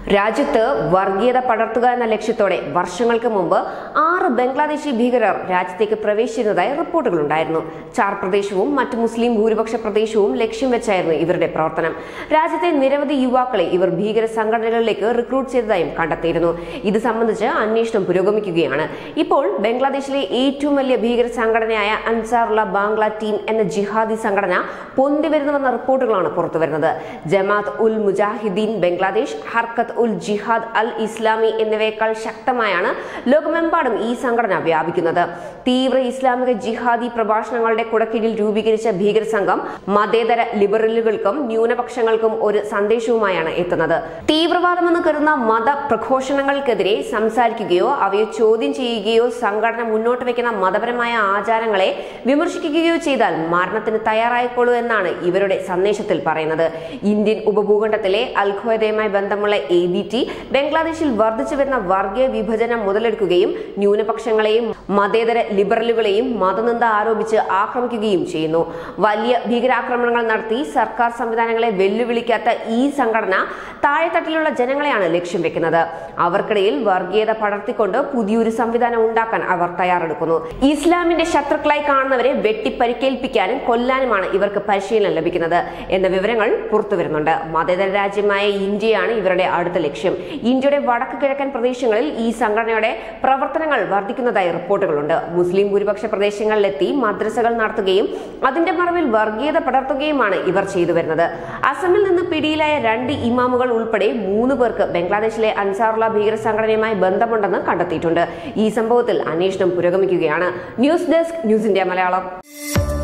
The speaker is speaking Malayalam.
രാജ്യത്ത് വർഗീയത പടർത്തുക എന്ന ലക്ഷ്യത്തോടെ വർഷങ്ങൾക്ക് മുമ്പ് ആറ് ബംഗ്ലാദേശി ഭീകരർ രാജ്യത്തേക്ക് പ്രവേശിച്ചിരുന്നതായി റിപ്പോർട്ടുകളുണ്ടായിരുന്നു ചാർ പ്രദേശവും മറ്റ് മുസ്ലിം ഭൂരിപക്ഷ പ്രദേശവും ലക്ഷ്യം വെച്ചായിരുന്നു ഇവരുടെ പ്രവർത്തനം രാജ്യത്തെ നിരവധി യുവാക്കളെ ഇവർ ഭീകര സംഘടനകളിലേക്ക് റിക്രൂട്ട് ചെയ്തതായും കണ്ടെത്തിയിരുന്നു ഇത് സംബന്ധിച്ച് അന്വേഷണം പുരോഗമിക്കുകയാണ് ഇപ്പോൾ ബംഗ്ലാദേശിലെ ഏറ്റവും വലിയ ഭീകര സംഘടനയായ അൻസാറുള്ള ബാംഗ്ല ടീം എന്ന ജിഹാദി സംഘടന പൊന്തിവരുന്നുവെന്ന റിപ്പോർട്ടുകളാണ് പുറത്തുവരുന്നത് ജമാഅത്ത് ഉൽ മുജാഹിദീൻ ബംഗ്ലാദേശ് ഹർക്കത്ത് ഉൽ ജിഹാദ് അൽ ഇസ്ലാമി എന്നിവയേക്കാൾ ശക്തമായാണ് ലോകമെമ്പാടും ഈ സംഘടന വ്യാപിക്കുന്നത് തീവ്ര ഇസ്ലാമിക ജിഹാദി പ്രഭാഷണങ്ങളുടെ കുടക്കീഴിൽ രൂപീകരിച്ച ഭീകര സംഘം മതേതര ലിബറലുകൾക്കും ന്യൂനപക്ഷങ്ങൾക്കും ഒരു സന്ദേശവുമായാണ് എത്തുന്നത് തീവ്രവാദമെന്ന് കരുതുന്ന മത പ്രഘോഷണങ്ങൾക്കെതിരെ സംസാരിക്കുകയോ അവയെ ചോദ്യം ചെയ്യുകയോ സംഘടന മുന്നോട്ട് വയ്ക്കുന്ന മതപരമായ ആചാരങ്ങളെ വിമർശിക്കുകയോ ചെയ്താൽ മരണത്തിന് തയ്യാറായിക്കോളൂ എന്നാണ് ഇവരുടെ സന്ദേശത്തിൽ പറയുന്നത് ഇന്ത്യൻ ഉപഭൂഖണ്ഡത്തിലെ അൽഖ്വയ്ദയുമായി ബന്ധമുള്ള എ ബി ടി ബംഗ്ലാദേശിൽ വർദ്ധിച്ചു വരുന്ന വർഗീയ വിഭജനം മുതലെടുക്കുകയും ന്യൂനപക്ഷങ്ങളെയും മതേതര ലിബറലുകളെയും മതനിന്ദ ആരോപിച്ച് ആക്രമിക്കുകയും ചെയ്യുന്നു വലിയ ഭീകരാക്രമണങ്ങൾ നടത്തി സർക്കാർ സംവിധാനങ്ങളെ വെല്ലുവിളിക്കാത്ത ഈ സംഘടന താഴെത്തട്ടിലുള്ള ജനങ്ങളെയാണ് ലക്ഷ്യം വെക്കുന്നത് അവർക്കിടയിൽ വർഗീയത പടർത്തിക്കൊണ്ട് പുതിയൊരു സംവിധാനം ഉണ്ടാക്കാൻ അവർ തയ്യാറെടുക്കുന്നു ഇസ്ലാമിന്റെ ശത്രുക്കളായി കാണുന്നവരെ വെട്ടിപ്പരിക്കേൽപ്പിക്കാനും കൊല്ലാനുമാണ് ഇവർക്ക് പരിശീലനം ലഭിക്കുന്നത് എന്ന വിവരങ്ങൾ പുറത്തുവരുന്നുണ്ട് മതേതര രാജ്യമായ ഇന്ത്യയാണ് ഇവരുടെ അടുത്ത ലക്ഷ്യം ഇന്ത്യയുടെ വടക്ക് കിഴക്കൻ പ്രദേശങ്ങളിൽ ഈ സംഘടനയുടെ പ്രവർത്തനങ്ങൾ വർദ്ധിക്കുന്നതായി റിപ്പോർട്ടുകളുണ്ട് മുസ്ലിം ഭൂരിപക്ഷ പ്രദേശങ്ങളിലെത്തി മദ്രസകൾ നടത്തുകയും അതിന്റെ മറവിൽ വർഗീയത പടർത്തുകയുമാണ് ഇവർ ചെയ്തു വരുന്നത് അസമിൽ നിന്ന് പിടിയിലായ രണ്ട് ഇമാമുകൾ ഉൾപ്പെടെ മൂന്ന് പേർക്ക് ബംഗ്ലാദേശിലെ അൻസാറുള്ള ഭീകര സംഘടനയുമായി ബന്ധമുണ്ടെന്ന് കണ്ടെത്തിയിട്ടുണ്ട് ഈ സംഭവത്തിൽ അന്വേഷണം പുരോഗമിക്കുകയാണ് news desk news India Malayalam